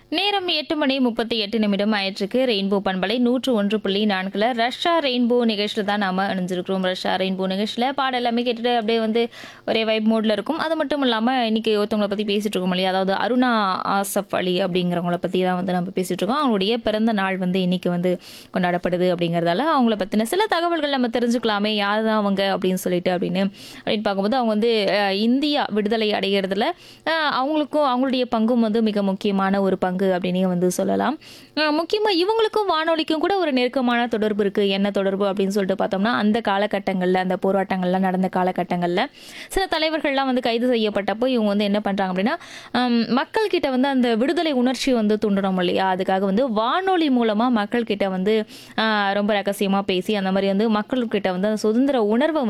நேரம் எட்டு மணி முப்பத்தி எட்டு நிமிடம் ஆயிற்றுக்கு ரெயின்போ பண்பலை நூற்று ஒன்று புள்ளி நான்குல ரஷ்யா ரெயின்போ நிகழ்ச்சியில் தான் நாம இணைஞ்சிருக்கிறோம் ரஷ்யா ரெயின்போ நிகழ்ச்சியில் பாடம் எல்லாமே கேட்டுட்டு அப்படியே வந்து ஒரே வைப் மோட்ல இருக்கும் அது மட்டும் இல்லாமல் இன்னைக்கு ஒருத்தவங்களை பற்றி பேசிட்டு இருக்கோம் இல்லையா அதாவது அருணா ஆசப் அலி அப்படிங்கிறவங்கள பற்றி தான் வந்து நம்ம பேசிட்டு இருக்கோம் அவங்களுடைய பிறந்த நாள் வந்து இன்னைக்கு வந்து கொண்டாடப்படுது அப்படிங்கிறதால அவங்கள பற்றின சில தகவல்கள் நம்ம தெரிஞ்சுக்கலாமே யார் தான் அவங்க அப்படின்னு சொல்லிட்டு அப்படின்னு அப்படின்னு பார்க்கும்போது அவங்க வந்து அஹ், இந்தியா விடுதலை அடைகிறதுல அஹ், அவங்களுக்கும் அவங்களுடைய பங்கும் வந்து மிக முக்கியமான ஒரு பங்கு அப்படின்னே வந்து சொல்லலாம் அஹ், முக்கியமா இவங்களுக்கும் வானொலிக்கும் கூட ஒரு நெருக்கமான தொடர்பு இருக்கு என்ன தொடர்பு அப்படின்னு சொல்லிட்டு பார்த்தோம்னா அந்த காலகட்டங்களில் அந்த போராட்டங்கள்லாம் நடந்த காலகட்டங்களில் சில தலைவர்கள்லாம் வந்து கைது செய்யப்பட்டப்போ இவங்க வந்து என்ன பண்றாங்க அப்படின்னா ஹம், மக்கள் கிட்ட வந்து அந்த விடுதலை உணர்ச்சி வந்து தூண்டணும் இல்லையா அதுக்காக வந்து வானொலி மூலமா மக்கள் கிட்ட வந்து ஆஹ், ரொம்ப ரகசியமா பேசி அந்த மாதிரி வந்து மக்கள் கிட்ட வந்து அந்த சுதந்திர உணர்வை